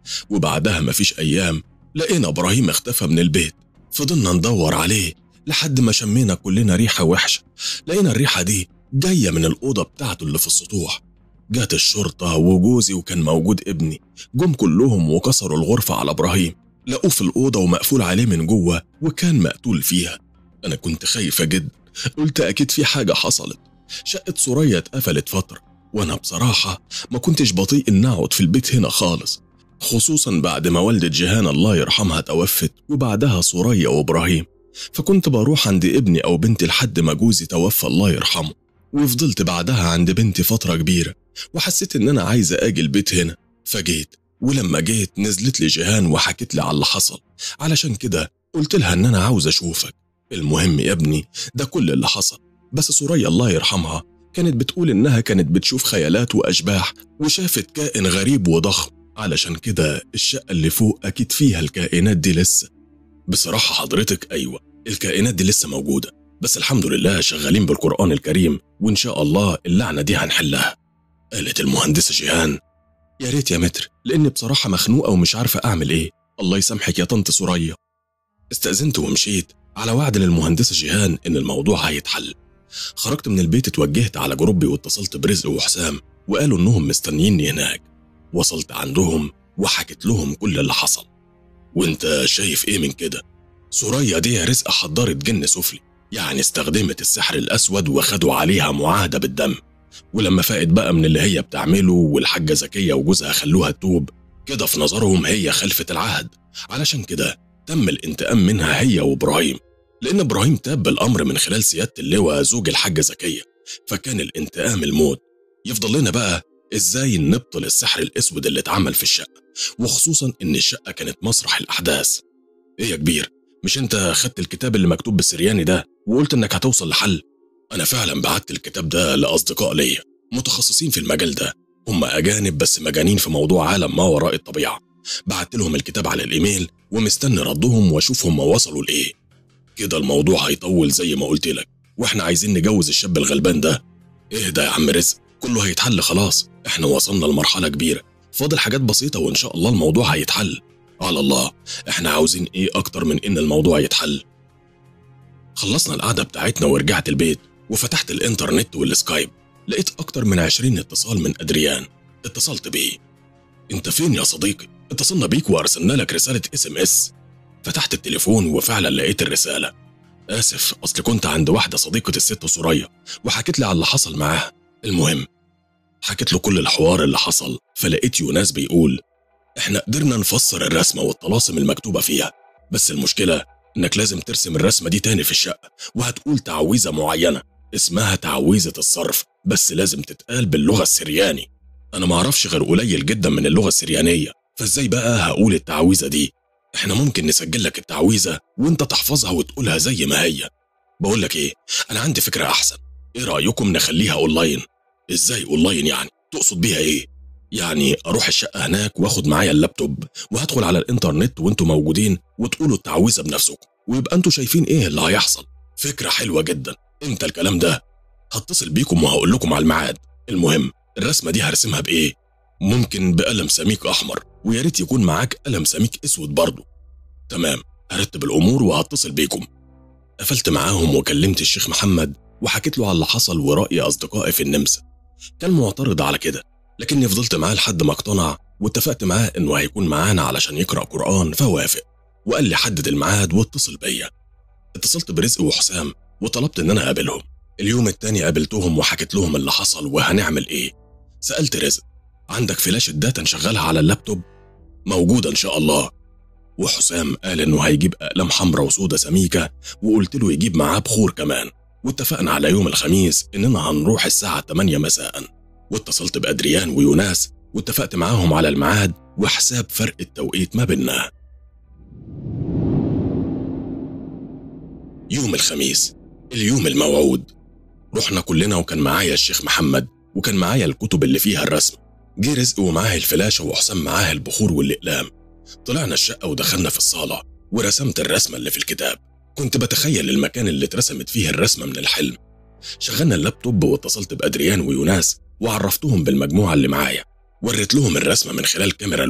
وبعدها مفيش أيام لقينا إبراهيم اختفى من البيت فضلنا ندور عليه لحد ما شمينا كلنا ريحة وحشة لقينا الريحة دي جاية من الأوضة بتاعته اللي في السطوح جات الشرطة وجوزي وكان موجود ابني جم كلهم وكسروا الغرفة على إبراهيم لقوه في الأوضة ومقفول عليه من جوه وكان مقتول فيها أنا كنت خايفة جدا قلت أكيد في حاجة حصلت شقة سوريا اتقفلت فترة وأنا بصراحة ما كنتش بطيء إن أقعد في البيت هنا خالص خصوصا بعد ما والدة جيهان الله يرحمها توفت وبعدها سوريا وإبراهيم فكنت بروح عند ابني أو بنتي لحد ما جوزي توفى الله يرحمه وفضلت بعدها عند بنتي فترة كبيرة وحسيت إن أنا عايزة أجي البيت هنا فجيت ولما جيت نزلت لي جيهان وحكت لي على اللي حصل علشان كده قلت لها إن أنا عاوز أشوفك المهم يا ابني ده كل اللي حصل بس سوريا الله يرحمها كانت بتقول إنها كانت بتشوف خيالات وأشباح وشافت كائن غريب وضخم علشان كده الشقة اللي فوق أكيد فيها الكائنات دي لسه بصراحة حضرتك أيوة الكائنات دي لسه موجودة بس الحمد لله شغالين بالقرآن الكريم وإن شاء الله اللعنة دي هنحلها قالت المهندسة جيهان يا ريت يا متر لأني بصراحة مخنوقة ومش عارفة أعمل إيه الله يسامحك يا طنط سوريا استأذنت ومشيت على وعد للمهندسة جيهان إن الموضوع هيتحل خرجت من البيت اتوجهت على جروبي واتصلت برزق وحسام وقالوا إنهم مستنيني هناك وصلت عندهم وحكيت لهم كل اللي حصل وانت شايف ايه من كده سوريا دي يا رزق حضرت جن سفلي يعني استخدمت السحر الأسود وخدوا عليها معاهدة بالدم ولما فاقت بقى من اللي هي بتعمله والحاجة زكية وجوزها خلوها تتوب كده في نظرهم هي خلفت العهد علشان كده تم الانتقام منها هي وإبراهيم لأن إبراهيم تاب بالأمر من خلال سيادة اللواء زوج الحاجة زكية فكان الانتقام الموت يفضل لنا بقى ازاي نبطل السحر الاسود اللي اتعمل في الشقه وخصوصا ان الشقه كانت مسرح الاحداث ايه يا كبير مش انت خدت الكتاب اللي مكتوب بالسرياني ده وقلت انك هتوصل لحل انا فعلا بعت الكتاب ده لاصدقاء ليا متخصصين في المجال ده هم اجانب بس مجانين في موضوع عالم ما وراء الطبيعه بعت لهم الكتاب على الايميل ومستني ردهم واشوف هم وصلوا لايه كده الموضوع هيطول زي ما قلت لك واحنا عايزين نجوز الشاب الغلبان ده اهدى يا عم رزق كله هيتحل خلاص احنا وصلنا لمرحلة كبيرة فاضل حاجات بسيطة وإن شاء الله الموضوع هيتحل على الله احنا عاوزين ايه أكتر من إن الموضوع يتحل خلصنا القعدة بتاعتنا ورجعت البيت وفتحت الإنترنت والسكايب لقيت أكتر من عشرين اتصال من أدريان اتصلت بيه انت فين يا صديقي اتصلنا بيك وارسلنا لك رسالة اس ام اس فتحت التليفون وفعلا لقيت الرسالة آسف أصل كنت عند واحدة صديقة الست سوريا وحكت لي على اللي حصل معاها المهم حكيت له كل الحوار اللي حصل فلقيت يوناس بيقول احنا قدرنا نفسر الرسمة والطلاسم المكتوبة فيها بس المشكلة انك لازم ترسم الرسمة دي تاني في الشقة وهتقول تعويذة معينة اسمها تعويذة الصرف بس لازم تتقال باللغة السرياني انا معرفش غير قليل جدا من اللغة السريانية فازاي بقى هقول التعويذة دي احنا ممكن نسجل لك التعويذة وانت تحفظها وتقولها زي ما هي بقول لك ايه انا عندي فكرة احسن ايه رأيكم نخليها اونلاين ازاي اونلاين يعني تقصد بيها ايه يعني اروح الشقه هناك واخد معايا اللابتوب وهدخل على الانترنت وانتوا موجودين وتقولوا التعويذه بنفسكم ويبقى انتوا شايفين ايه اللي هيحصل فكره حلوه جدا امتى الكلام ده هتصل بيكم وهقول لكم على الميعاد المهم الرسمه دي هرسمها بايه ممكن بقلم سميك احمر ويا ريت يكون معاك قلم سميك اسود برضه تمام هرتب الامور وهتصل بيكم قفلت معاهم وكلمت الشيخ محمد وحكيت له على اللي حصل ورأي أصدقائي في النمسا كان معترض على كده لكني فضلت معاه لحد ما اقتنع واتفقت معاه انه هيكون معانا علشان يقرأ قرآن فوافق وقال لي حدد الميعاد واتصل بيا اتصلت برزق وحسام وطلبت ان انا اقابلهم اليوم التاني قابلتهم وحكيت لهم اللي حصل وهنعمل ايه سألت رزق عندك فلاشة داتا نشغلها على اللابتوب موجودة ان شاء الله وحسام قال انه هيجيب اقلام حمراء وسودة سميكة وقلت له يجيب معاه بخور كمان واتفقنا على يوم الخميس اننا هنروح الساعة 8 مساء واتصلت بأدريان ويوناس واتفقت معاهم على الميعاد وحساب فرق التوقيت ما بيننا يوم الخميس اليوم الموعود رحنا كلنا وكان معايا الشيخ محمد وكان معايا الكتب اللي فيها الرسم جه رزق ومعاه الفلاشة وحسام معاه البخور والأقلام طلعنا الشقة ودخلنا في الصالة ورسمت الرسمة اللي في الكتاب كنت بتخيل المكان اللي اترسمت فيه الرسمة من الحلم شغلنا اللابتوب واتصلت بأدريان ويوناس وعرفتهم بالمجموعة اللي معايا وريت لهم الرسمة من خلال كاميرا الويب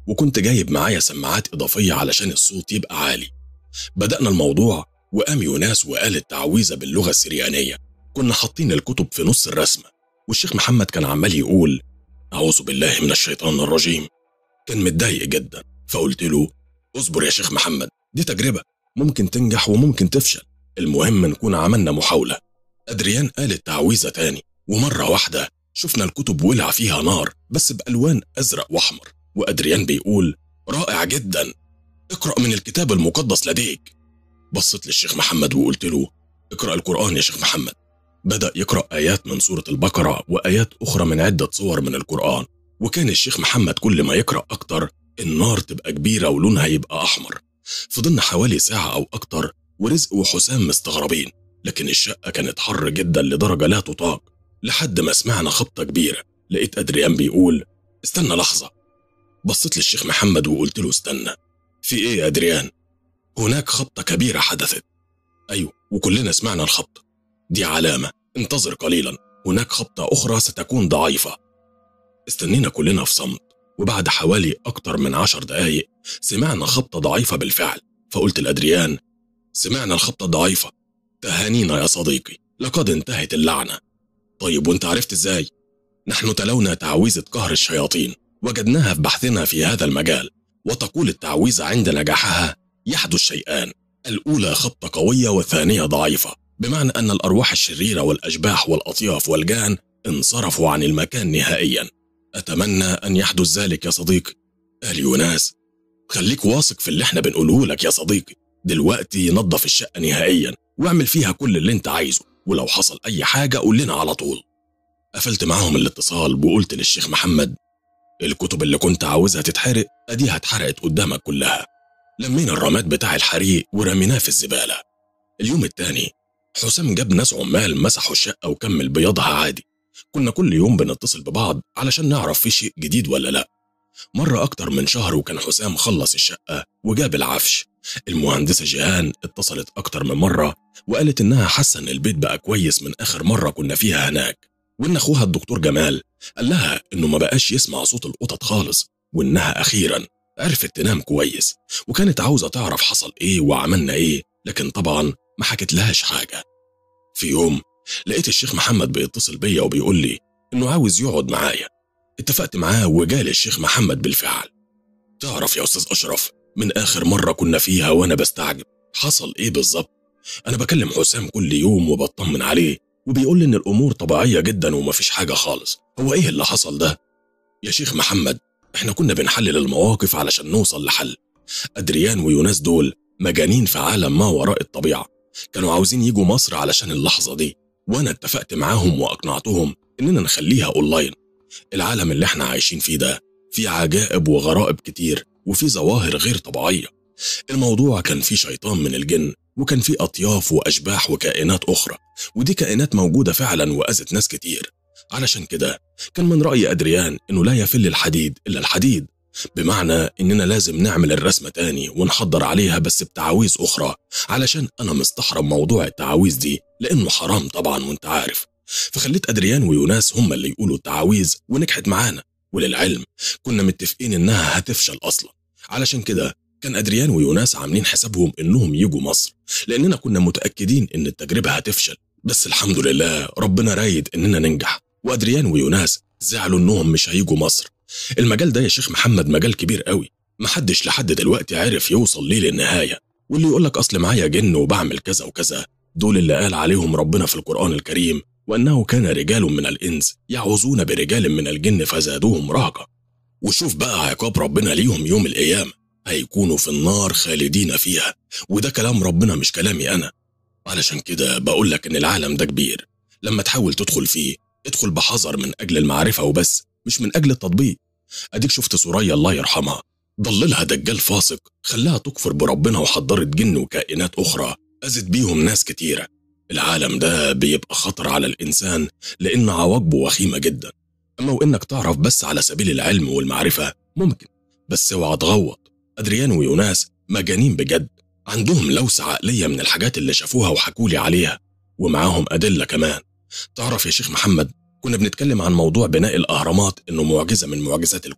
وكنت جايب معايا سماعات إضافية علشان الصوت يبقى عالي بدأنا الموضوع وقام يوناس وقال التعويذة باللغة السريانية كنا حاطين الكتب في نص الرسمة والشيخ محمد كان عمال يقول أعوذ بالله من الشيطان الرجيم كان متضايق جدا فقلت له اصبر يا شيخ محمد دي تجربة ممكن تنجح وممكن تفشل المهم نكون عملنا محاولة أدريان قال التعويذة تاني ومرة واحدة شفنا الكتب ولع فيها نار بس بألوان أزرق وأحمر وأدريان بيقول رائع جدا اقرأ من الكتاب المقدس لديك بصيت للشيخ محمد وقلت له اقرأ القرآن يا شيخ محمد بدأ يقرأ آيات من سورة البقرة وآيات أخرى من عدة صور من القرآن وكان الشيخ محمد كل ما يقرأ أكتر النار تبقى كبيرة ولونها يبقى أحمر فضلنا حوالي ساعة أو أكتر ورزق وحسام مستغربين لكن الشقة كانت حر جدا لدرجة لا تطاق لحد ما سمعنا خبطة كبيرة لقيت أدريان بيقول استنى لحظة بصيت للشيخ محمد وقلت له استنى في ايه يا أدريان هناك خبطة كبيرة حدثت أيوة وكلنا سمعنا الخبطة دي علامة انتظر قليلا هناك خبطة أخرى ستكون ضعيفة استنينا كلنا في صمت وبعد حوالي أكتر من عشر دقايق سمعنا خبطة ضعيفة بالفعل فقلت لأدريان سمعنا الخبطة الضعيفة تهانينا يا صديقي لقد انتهت اللعنة طيب وانت عرفت ازاي؟ نحن تلونا تعويذة قهر الشياطين وجدناها في بحثنا في هذا المجال وتقول التعويذة عند نجاحها يحدث شيئان الأولى خبطة قوية والثانية ضعيفة بمعنى أن الأرواح الشريرة والأشباح والأطياف والجان انصرفوا عن المكان نهائيا أتمنى أن يحدث ذلك يا صديقي قال يوناس خليك واثق في اللي احنا بنقوله لك يا صديقي دلوقتي نظف الشقة نهائيا واعمل فيها كل اللي انت عايزه ولو حصل أي حاجة قول لنا على طول قفلت معاهم الاتصال وقلت للشيخ محمد الكتب اللي كنت عاوزها تتحرق اديها اتحرقت قدامك كلها لمينا الرماد بتاع الحريق ورميناه في الزبالة اليوم التاني حسام جاب ناس عمال مسحوا الشقة وكمل بياضها عادي كنا كل يوم بنتصل ببعض علشان نعرف في شيء جديد ولا لا مرة أكتر من شهر وكان حسام خلص الشقة وجاب العفش المهندسة جيهان اتصلت أكتر من مرة وقالت إنها حاسة إن البيت بقى كويس من آخر مرة كنا فيها هناك وإن أخوها الدكتور جمال قال لها إنه ما بقاش يسمع صوت القطط خالص وإنها أخيرا عرفت تنام كويس وكانت عاوزة تعرف حصل إيه وعملنا إيه لكن طبعا ما حكت لهاش حاجة في يوم لقيت الشيخ محمد بيتصل بيا وبيقول لي إنه عاوز يقعد معايا اتفقت معاه وجالي الشيخ محمد بالفعل تعرف يا أستاذ أشرف من آخر مرة كنا فيها وأنا بستعجب حصل إيه بالظبط أنا بكلم حسام كل يوم وبطمن عليه وبيقول لي إن الأمور طبيعية جدا ومفيش حاجة خالص هو إيه اللي حصل ده؟ يا شيخ محمد إحنا كنا بنحلل المواقف علشان نوصل لحل أدريان ويوناس دول مجانين في عالم ما وراء الطبيعة كانوا عاوزين يجوا مصر علشان اللحظة دي وأنا اتفقت معاهم وأقنعتهم إننا نخليها أونلاين العالم اللي احنا عايشين فيه ده فيه عجائب وغرائب كتير وفيه ظواهر غير طبيعية الموضوع كان فيه شيطان من الجن وكان فيه أطياف وأشباح وكائنات أخرى ودي كائنات موجودة فعلا وأذت ناس كتير علشان كده كان من رأي أدريان إنه لا يفل الحديد إلا الحديد بمعنى إننا لازم نعمل الرسمة تاني ونحضر عليها بس بتعاويذ أخرى علشان أنا مستحرم موضوع التعاويذ دي لأنه حرام طبعا وانت عارف فخليت أدريان ويوناس هم اللي يقولوا التعاويذ ونجحت معانا وللعلم كنا متفقين إنها هتفشل أصلا علشان كده كان أدريان ويوناس عاملين حسابهم إنهم يجوا مصر لأننا كنا متأكدين إن التجربة هتفشل بس الحمد لله ربنا رايد إننا ننجح وأدريان ويوناس زعلوا إنهم مش هيجوا مصر المجال ده يا شيخ محمد مجال كبير قوي محدش لحد دلوقتي عارف يوصل ليه للنهاية واللي يقولك أصل معايا جن وبعمل كذا وكذا دول اللي قال عليهم ربنا في القرآن الكريم وأنه كان رجال من الإنس يعوذون برجال من الجن فزادوهم رهقا وشوف بقى عقاب ربنا ليهم يوم القيامة هيكونوا في النار خالدين فيها وده كلام ربنا مش كلامي أنا علشان كده بقول لك إن العالم ده كبير لما تحاول تدخل فيه ادخل بحذر من أجل المعرفة وبس مش من أجل التطبيق أديك شفت سوريا الله يرحمها ضللها دجال فاسق خلاها تكفر بربنا وحضرت جن وكائنات أخرى أذت بيهم ناس كتيرة العالم ده بيبقى خطر على الإنسان لأن عواقبه وخيمة جدا أما وإنك تعرف بس على سبيل العلم والمعرفة ممكن بس اوعى تغوط أدريان ويوناس مجانين بجد عندهم لوسة عقلية من الحاجات اللي شافوها وحكولي عليها ومعاهم أدلة كمان تعرف يا شيخ محمد كنا بنتكلم عن موضوع بناء الأهرامات إنه معجزة من معجزات الكون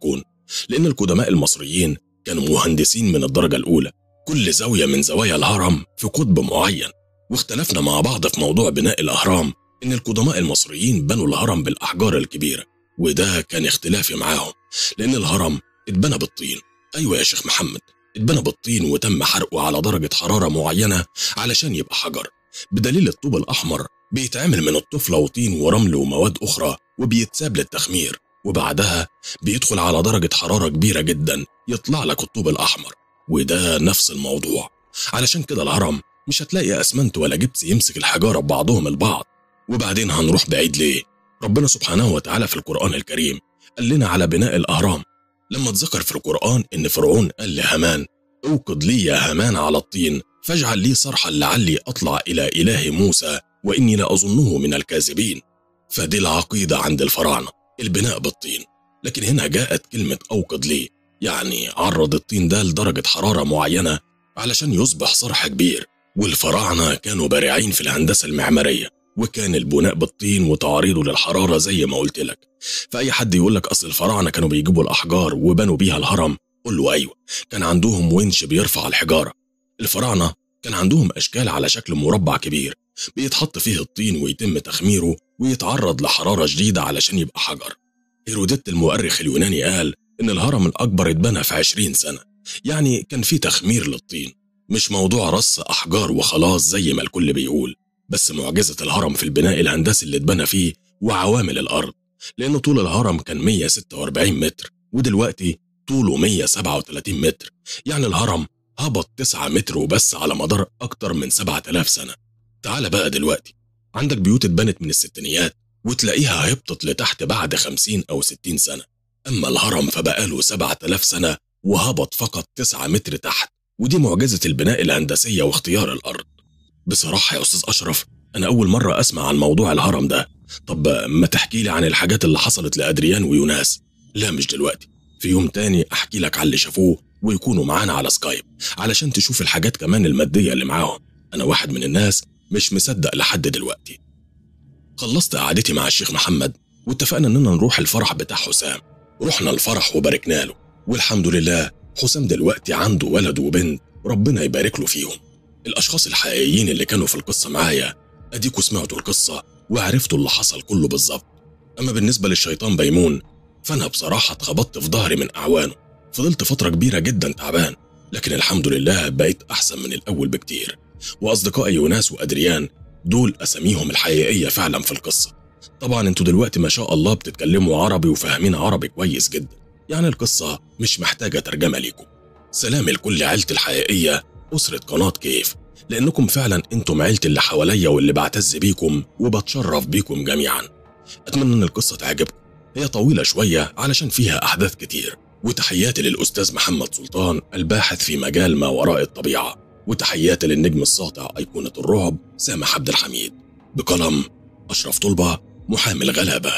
لأن القدماء المصريين كانوا مهندسين من الدرجة الأولى كل زاوية من زوايا الهرم في قطب معين واختلفنا مع بعض في موضوع بناء الأهرام إن القدماء المصريين بنوا الهرم بالأحجار الكبيرة وده كان اختلافي معاهم لأن الهرم اتبنى بالطين أيوة يا شيخ محمد اتبنى بالطين وتم حرقه على درجة حرارة معينة علشان يبقى حجر بدليل الطوب الأحمر بيتعمل من الطفلة وطين ورمل ومواد أخرى وبيتساب للتخمير وبعدها بيدخل على درجة حرارة كبيرة جدا يطلع لك الطوب الأحمر وده نفس الموضوع علشان كده الهرم مش هتلاقي أسمنت ولا جبس يمسك الحجارة ببعضهم البعض وبعدين هنروح بعيد ليه ربنا سبحانه وتعالى في القرآن الكريم قال لنا على بناء الأهرام لما اتذكر في القرآن إن فرعون قال لهامان اوقد لي يا هامان على الطين فاجعل لي صرحا لعلي أطلع إلى إله موسى وإني لأظنه من الكاذبين فدي العقيدة عند الفراعنة البناء بالطين لكن هنا جاءت كلمة أوقد لي يعني عرض الطين ده لدرجة حرارة معينة علشان يصبح صرح كبير والفراعنة كانوا بارعين في الهندسة المعمارية وكان البناء بالطين وتعريضه للحرارة زي ما قلت لك فأي حد يقول لك أصل الفراعنة كانوا بيجيبوا الأحجار وبنوا بيها الهرم قول له أيوة كان عندهم ونش بيرفع الحجارة الفراعنة كان عندهم أشكال على شكل مربع كبير بيتحط فيه الطين ويتم تخميره ويتعرض لحرارة شديدة علشان يبقى حجر هيروديت المؤرخ اليوناني قال إن الهرم الأكبر اتبنى في عشرين سنة يعني كان في تخمير للطين مش موضوع رص أحجار وخلاص زي ما الكل بيقول بس معجزة الهرم في البناء الهندسي اللي اتبنى فيه وعوامل الأرض لأن طول الهرم كان 146 متر ودلوقتي طوله 137 متر يعني الهرم هبط 9 متر وبس على مدار أكتر من 7000 سنة تعال بقى دلوقتي عندك بيوت اتبنت من الستينيات وتلاقيها هبطت لتحت بعد 50 أو 60 سنة أما الهرم فبقاله 7000 سنة وهبط فقط 9 متر تحت ودي معجزة البناء الهندسية واختيار الأرض بصراحة يا أستاذ أشرف أنا أول مرة أسمع عن موضوع الهرم ده طب ما تحكي لي عن الحاجات اللي حصلت لأدريان ويوناس لا مش دلوقتي في يوم تاني أحكي لك عن اللي شافوه ويكونوا معانا على سكايب علشان تشوف الحاجات كمان المادية اللي معاهم أنا واحد من الناس مش مصدق لحد دلوقتي خلصت قعدتي مع الشيخ محمد واتفقنا إننا نروح الفرح بتاع حسام رحنا الفرح وباركنا له والحمد لله حسام دلوقتي عنده ولد وبنت ربنا يبارك له فيهم الأشخاص الحقيقيين اللي كانوا في القصة معايا أديكوا سمعتوا القصة وعرفتوا اللي حصل كله بالظبط أما بالنسبة للشيطان بيمون فأنا بصراحة اتخبطت في ظهري من أعوانه فضلت فترة كبيرة جدا تعبان لكن الحمد لله بقيت أحسن من الأول بكتير وأصدقائي يوناس وأدريان دول أساميهم الحقيقية فعلا في القصة طبعا انتوا دلوقتي ما شاء الله بتتكلموا عربي وفاهمين عربي كويس جدا يعني القصة مش محتاجة ترجمة ليكم سلام لكل عيلتي الحقيقية أسرة قناة كيف لأنكم فعلا انتم عيلتي اللي حواليا واللي بعتز بيكم وبتشرف بيكم جميعا أتمنى إن القصة تعجبكم هي طويلة شوية علشان فيها أحداث كتير وتحياتي للأستاذ محمد سلطان الباحث في مجال ما وراء الطبيعة وتحياتي للنجم الساطع أيقونة الرعب سامح عبد الحميد بقلم أشرف طلبة محامي الغلابة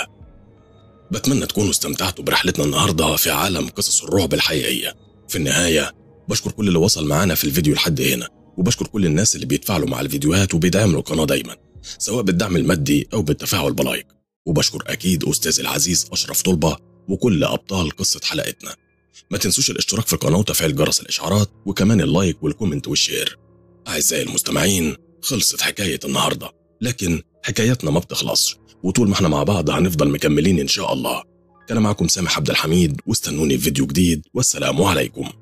بتمنى تكونوا استمتعتوا برحلتنا النهاردة في عالم قصص الرعب الحقيقية في النهاية بشكر كل اللي وصل معانا في الفيديو لحد هنا وبشكر كل الناس اللي بيتفاعلوا مع الفيديوهات وبيدعموا القناة دايما سواء بالدعم المادي أو بالتفاعل بلايك وبشكر أكيد أستاذ العزيز أشرف طلبة وكل أبطال قصة حلقتنا ما تنسوش الاشتراك في القناة وتفعيل جرس الإشعارات وكمان اللايك والكومنت والشير أعزائي المستمعين خلصت حكاية النهاردة لكن حكايتنا ما بتخلصش وطول ما احنا مع بعض هنفضل مكملين إن شاء الله كان معكم سامح عبد الحميد واستنوني في فيديو جديد والسلام عليكم